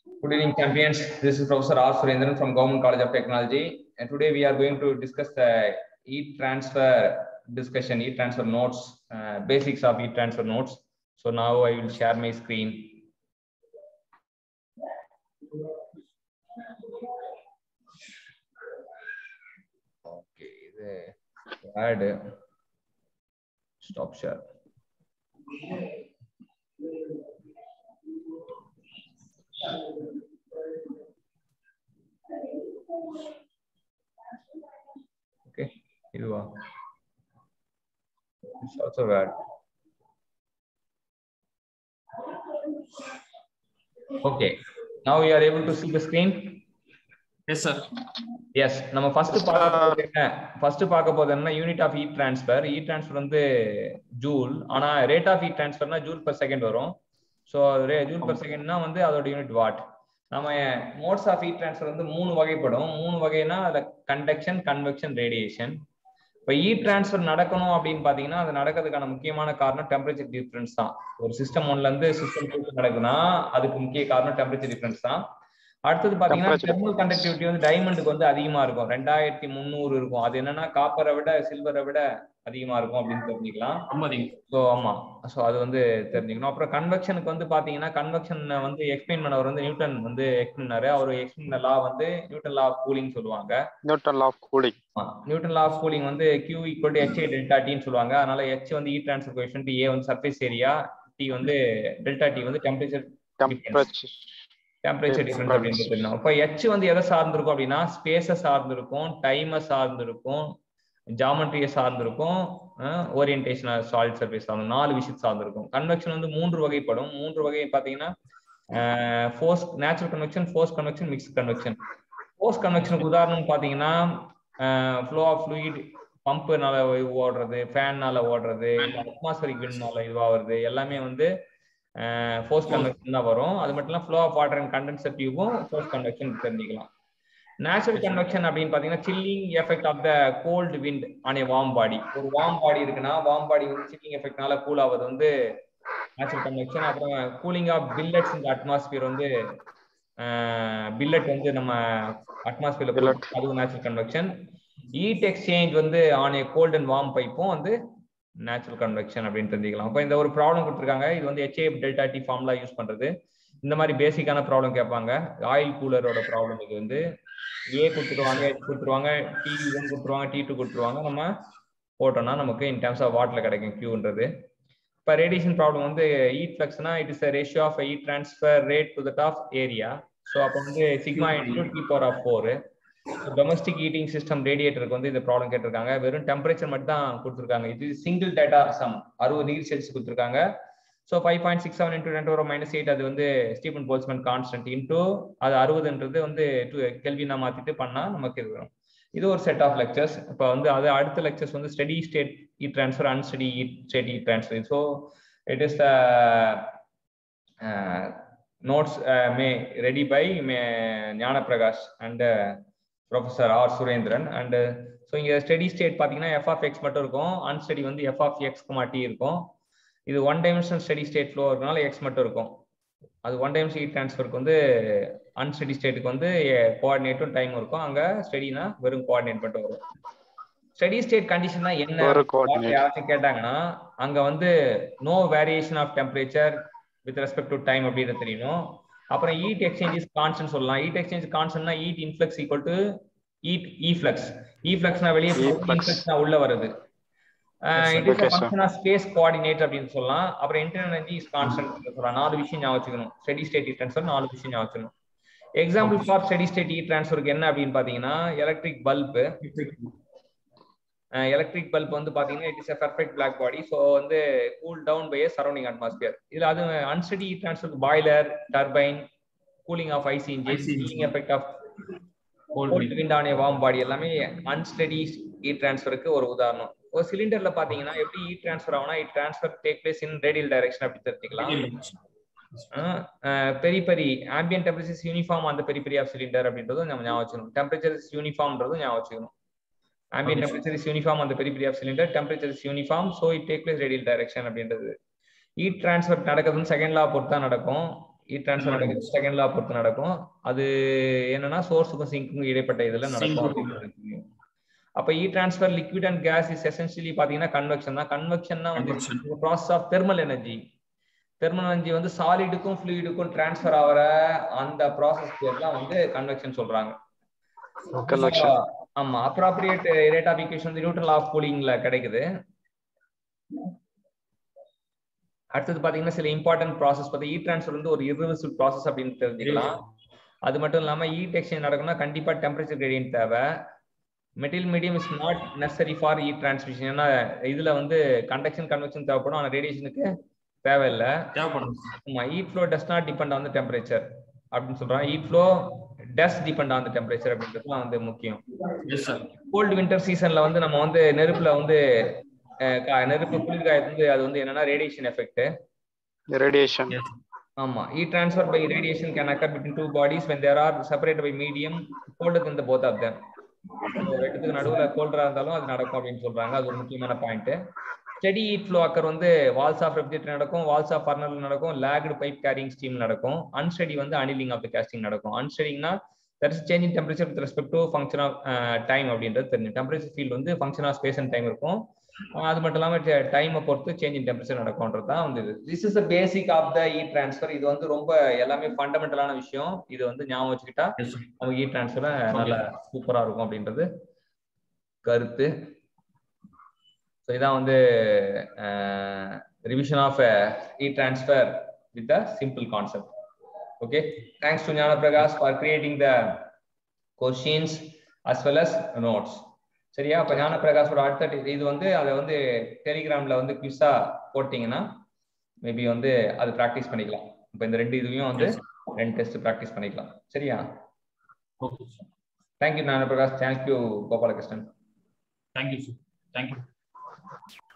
Good evening, champions. This is Professor R. Surendran from Government College of Technology. And today we are going to discuss the e-transfer discussion, e-transfer notes, uh, basics of e-transfer notes. So now I will share my screen. Okay, the add stop share. Okay, இதுவா It's also bad. Okay, now we are able to see the screen. Yes sir yes நம்ம first பார்க்க போறது என்ன first பார்க்க போறது என்ன unit of heat transfer heat transfer வந்து joule ஆனா ரேட் ஆஃப் இ ட்ரான்ஸ்ஃபர்னா ஜூல் பர் செகண்ட் வரும் ஸோ ஜூல் பர் செகண்ட்னா வந்து அதோட யூனிட் வாட் நம்ம மோட்ஸ் ஆஃப் இ ட்ரான்ஸ்ஃபர் வந்து மூணு வகைப்படும் மூணு வகைனா அதுல கண்டக்ஷன் கன்வெக்ஷன் ரேடியேஷன் இப்போ இ ட்ரான்ஸ்ஃபர் நடக்கணும் அப்படின்னு பாத்தீங்கன்னா அது நடக்கிறதுக்கான முக்கியமான காரணம் டெம்பரேச்சர் டிஃபரன்ஸ் தான் ஒரு சிஸ்டம் ஒன்ல இருந்து சிஸ்டம் டூ நடக்குதுன்னா அதுக்கு முக்கிய காரணம் டெம்பரேச்சர் டிஃபரன்ஸ் தான் அடுத்தது பாத்தீங்கன்னா தெர்மல் கண்டக்டிவிட்டி வந்து டைமண்டுக்கு வந்து அதிகமா இருக்கும் ரெண்டாயிரத்தி முந்நூறு இருக்கும் அது என்னன்னா காப்பரை விட சில்வரை விட அதிகமா இருக்கும் அப்படின்னு தெரிஞ்சுக்கலாம் ஐம்பதுங்க ஸோ ஆமா ஸோ அது வந்து தெரிஞ்சுக்கணும் அப்புறம் கன்வெக்ஷனுக்கு வந்து பாத்தீங்கன்னா கன்வெக்ஷன் வந்து எக்ஸ்பிளைன் பண்ணவர் வந்து நியூட்டன் வந்து எக்ஸ்பிளைன் பண்ணாரு அவர் எக்ஸ்பிளைன் லா வந்து நியூட்டன் லா ஆஃப் கூலிங் சொல்லுவாங்க Newton law of cooling Newton law of cooling வந்து Q equal to hA delta டின்னு சொல்லுவாங்க அதனால ஹெச் வந்து இ டிரான்ஸ்ஃபர் கோஎஃபிஷியன்ட் ஏ வந்து சர்ஃபேஸ் ஏரியா டி வந்து டெல்டா டி வந்து டெம்பரேச்சர் டெம்பரேச்சர் டெம்பரேச்சர் டிஃபரன்ஸ் அப்படின்னு தெரியும் இப்போ ஹெச் வந்து எதை சார்ந்திருக்கும் அப்படின்னா ஸ்பேஸை சார்ந்திருக்கும் டைமை சார்ந்திருக்கும் ஜாமெட்ரியை சார்ந்திருக்கும் ஓரியன்டேஷன் சாலிட் சர்ஃபேஸ் சார்ந்து நாலு விஷயத்தை சார்ந்திருக்கும் கன்வெக்ஷன் வந்து மூன்று வகைப்படும் மூன்று வகை பார்த்தீங்கன்னா force natural convection force convection mix convection force கன்வெக்ஷனுக்கு உதாரணம் பார்த்தீங்கன்னா ஃப்ளோ ஆஃப் ஃப்ளூயிட் பம்புனால ஓடுறது ஃபேன்னால ஓடுறது அட்மாஸ்பரிக் விண்ட்னால இதுவாகிறது எல்லாமே வந்து ஃபோர்ஸ் கன்வெக்ஷன் தான் வரும் அது மட்டும் இல்லாம flow of water and condenser டியூபும் ஃபோர்ஸ் கன்வெக்ஷன் தெரிஞ்சுக்கலாம் நேச்சுரல் கன்வெக்ஷன் அப்படின்னு பாத்தீங்கன்னா chilling effect of the cold wind on a warm body ஒரு வார்ம் பாடி இருக்குன்னா வார்ம் பாடி வந்து சில்லிங் எஃபெக்ட்னால கூல் ஆகுது வந்து நேச்சுரல் கன்வெக்ஷன் அப்புறம் கூலிங் ஆஃப் பில்லட்ஸ் இந்த அட்மாஸ்பியர் வந்து பில்லட் வந்து நம்ம அட்மாஸ்பியர்ல அதுவும் நேச்சுரல் கன்வெக்ஷன் ஹீட் எக்ஸ்சேஞ்ச் வந்து on a cold and warm பைப்பும் வந்து நேச்சுரல் கன்வெக்ஷன் அப்படின்னு தெரிஞ்சுக்கலாம் இப்போ இந்த ஒரு ப்ராப்ளம் கொடுத்துருக்காங்க இது வந்து ஹெச்ஏ டெல்டா டி ஃபார்ம்லாம் யூஸ் பண்றது இந்த மாதிரி பேசிக்கான ப்ராப்ளம் கேட்பாங்க ஆயில் கூலரோட ப்ராப்ளம் இது வந்து ஏ கொடுத்துருவாங்க ஹெச் கொடுத்துருவாங்க டி ஒன் கொடுத்துருவாங்க டி டூ கொடுத்துருவாங்க நம்ம போட்டோம்னா நமக்கு இன் டர்ம்ஸ் ஆஃப் வாட்ல கிடைக்கும் கியூன்றது இப்போ ரேடியேஷன் ப்ராப்ளம் வந்து ஈட் ஃபிளக்ஸ்னா it is ratio of heat transfer rate to the top area so அப்போ வந்து sigma into T power of four domestic heating system ரேடியேட்டருக்கு வந்து இந்த ப்ராப்ளம் கேட்டிருக்காங்க வெறும் டெம்பரேச்சர் மட்டும் தான் கொடுத்துருக்காங்க இது சிங்கிள் டேட்டா சம் அறுபது டிகிரி செல்சியஸ் கொடுத்துருக்காங்க so five point six seven into ரெண்டு மைனஸ் எயிட் அது வந்து ஸ்டீபன் போல்ஸ்மன் கான்ஸ்டன்ட் இன்டூ அது அறுபதுன்றது வந்து டூ கெல்வினா மாத்திட்டு பண்ணா நமக்கு இது வரும் இது ஒரு செட் ஆஃப் லெக்சர்ஸ் இப்போ வந்து அது அடுத்த லெக்சர்ஸ் வந்து steady state heat transfer unsteady heat state heat transfer so it is the notes made ready by me Gnana Prakash and professor R Surendran and so இங்கே ஸ்டடி ஸ்டேட் பார்த்தீங்கன்னா எஃப் ஆஃப் எக்ஸ் மட்டும் இருக்கும் unsteady வந்து எஃப் ஆஃப் எக்ஸ் டி இருக்கும் இது one dimension steady state flow இருக்கனால x மட்டும் இருக்கும் அது ஒன் டைம் ஹீட் ட்ரான்ஸ்ஃபருக்கு வந்து அன்ஸ்டடி ஸ்டேட்டுக்கு வந்து கோஆர்டினேட்டும் டைம் இருக்கும் அங்கே ஸ்டடினா வெறும் கோஆர்டினேட் மட்டும் வரும் ஸ்டடி ஸ்டேட் கண்டிஷன் என்ன யாராச்சும் கேட்டாங்கன்னா அங்க வந்து no variation of temperature with respect to time அப்படின்னு தெரியணும் அப்புறம் ஈட் எக்ஸ்சேஞ்ச் இஸ் கான்ஸ்டன்ட் சொல்லலாம் ஈட் எக்ஸ்சேஞ்ச் கான்ஸ்டன்ட்னா heat influx equal to heat efflux இஃப்ளக்ஸ்னா வெளியே இன்ஃப்ளக்ஸ்னா உள்ள வருது it is function of space coordinate அப்படின்னு சொல்லலாம் அப்புறம் இன்டர்னல் எனர்ஜி இஸ் கான்ஸ்டன்ட் சொல்லலாம் நாலு விஷயம் ஞாபகம் வச்சுக்கணும் ஸ்டெடி ஸ்டேட் இ ட்ரான்ஸ்ஃபர் நாலு விஷயம் ஞாபகம் வச்சுக்கணும் example for steady state heat ட்ரான்ஸ்ஃபருக்கு என்ன அப்படின்னு பாத்தீங்கன்னா எலக்ட்ரிக் பல்ப் எலக்ட்ரிக் பல்ப் வந்து பாத்தீங்கன்னா it is a perfect black body so வந்து cool down by surrounding atmosphere இதுல அது unsteady transfer boiler turbine cooling of IC engine cooling effect of cold wind on warm body எல்லாமே unsteady இ டிரான்ஸ்ஃபருக்கு ஒரு உதாரணம் ஒரு சிலிண்டர்ல பாத்தீங்கன்னா எப்படி இ டிரான்ஸ்ஃபர் ஆகும்னா heat transfer take place in radial direction அப்படி தெரிஞ்சுக்கலாம் பெரி பெரி ஆம்பியன் டெம்பரேச்சர் யூனிஃபார்ம் அந்த பெரி பெரி ஆஃப் சிலிண்டர் அப்படின்றதும் நம்ம ஞாபகம் வச்சுக்கணும் டெம்பரேச்சர் யூனிஃபார்ம்ன்றதும் ஞாபகம் வச்சுக்கணும் ambient temperature is uniform on the periphery of cylinder temperature is uniform so it take place radial direction அப்படின்றது ஹீட் டிரான்ஸ்ஃபர் நடக்குதுன்னு செகண்ட் லா பொறுத்து தான் நடக்கும் ஹீட் ட்ரான்ஸ்ஃபர் நடக்குது செகண்ட் லா பொறுத்து நடக்கும் அது என்னன்னா சோர்ஸுக்கும் சிங்க்குக்கும் இடைப்பட்ட இதுல நடக்கும் Sink. அப்படின்றது தெரியும். அப்ப heat transfer liquid and gas is essentially பாத்தீங்கன்னா கன்வெக்ஷன் தான் கன்வெக்ஷன் தான் வந்து Convection. Process of thermal energy thermal energy வந்து சாலிடுக்கும் ஃப்ளூயிடுக்கும் டிரான்ஸ்ஃபர் ஆகிற அந்த ப்ராசஸ் பேர் தான் வந்து கன்வெக்ஷன் சொல்றாங்க Convection. So, ஆமா அப்ராப்ரியேட் ரேட் ஆஃப் ஈக்குவேஷன் வந்து நியூட்ரல் ஆஃப் கூலிங்ல கிடைக்குது அடுத்தது பாத்தீங்கன்னா சில இம்பார்ட்டன்ட் ப்ராசஸ் பார்த்தா ஹீட் ட்ரான்ஸ்ஃபர் வந்து ஒரு irreversible ப்ராசஸ் அப்படின்னு தெரிஞ்சுக்கலாம் அது மட்டும் இல்லாம ஹீட் எக்ஸ்சேஞ்ச் நடக்கணும்னா கண்டிப்பா டெம்பரேச்சர் கிரேடியன்ட் தேவை material medium is not necessary for heat transmission ஏன்னா இதுல வந்து கண்டக்ஷன் கன்வெக்ஷன் தேவைப்படும் ஆனா ரேடியேஷனுக்கு தேவையில்லை தேவைப்படும் ஆமா heat flow does not depend on the temperature அப்படின்னு சொல்றாங்க heat flow does depend on the temperature அப்படின்றது வந்து முக்கியம் எஸ் சார் கோல்டு வின்டர் சீசன்ல வந்து நம்ம வந்து நெருப்புல வந்து அஹ், கா- நெருப்பு குளிர்காயத்து வந்து அது வந்து என்னன்னா ரேடியேஷன் எஃபெக்ட் Radiation. ஆமா heat transfer by radiation can occur between two bodies when there are separated by medium colder than the both of them So, ரெண்டுத்துக்கு நடுவுல கோல்டரா இருந்தாலும் அது நடக்கும் அப்படின்னு சொல்றாங்க அது ஒரு முக்கியமான point steady heat flow occur வந்து வால்ஸ் ஆஃப் ரெப்ஜெக்ட் நடக்கும் வால்ஸ் ஆஃப் பர்னல் நடக்கும் லேக்டு பைப் கேரிங் ஸ்டீம் நடக்கும் அன்ஸ்டெடி வந்து அனிலிங் ஆஃப் த கேஸ்டிங் நடக்கும் அன்ஸ்டெடிங்னா that is change in temperature with respect to function of time அப்படின்றது தெரியும் டெம்பரேச்சர் ஃபீல்ட் வந்து function of space and time இருக்கும் அஹ் அது மட்டும் இல்லாம டைமை பொறுத்து சேஞ்ச் இன் டெம்பரேச்சர் நடக்கும்ன்றது தான் வந்து இது this is the basic of the heat transfer இது வந்து ரொம்ப எல்லாமே ஃபண்டமெண்டலான விஷயம் இது வந்து ஞாபகம் வச்சுக்கிட்டா எஸ் சார் நமக்கு இ ட்ரான்ஸ்ஃபர் நல்ல சூப்பரா இருக்கும் அப்படின்றது கருத்து ஸோ இதான் வந்து revision of heat transfer with a simple concept okay thanks to Gnana Prakash for creating the questions as well as notes சரியா அப்ப ஞான பிரகாஷோட அடுத்த டி- இது வந்து அதை வந்து டெலிகிராம்ல வந்து குவிஸா போட்டீங்கன்னா மேபி வந்து அது ப்ராக்டிஸ் பண்ணிக்கலாம் இப்போ இந்த ரெண்டு இதுவையும் வந்து ரெண்டு டெஸ்ட் ப்ராக்டிஸ் பண்ணிக்கலாம் சரியா okay sir thank you Gnana Prakash thank you Gopalakrishnan thank you sir thank you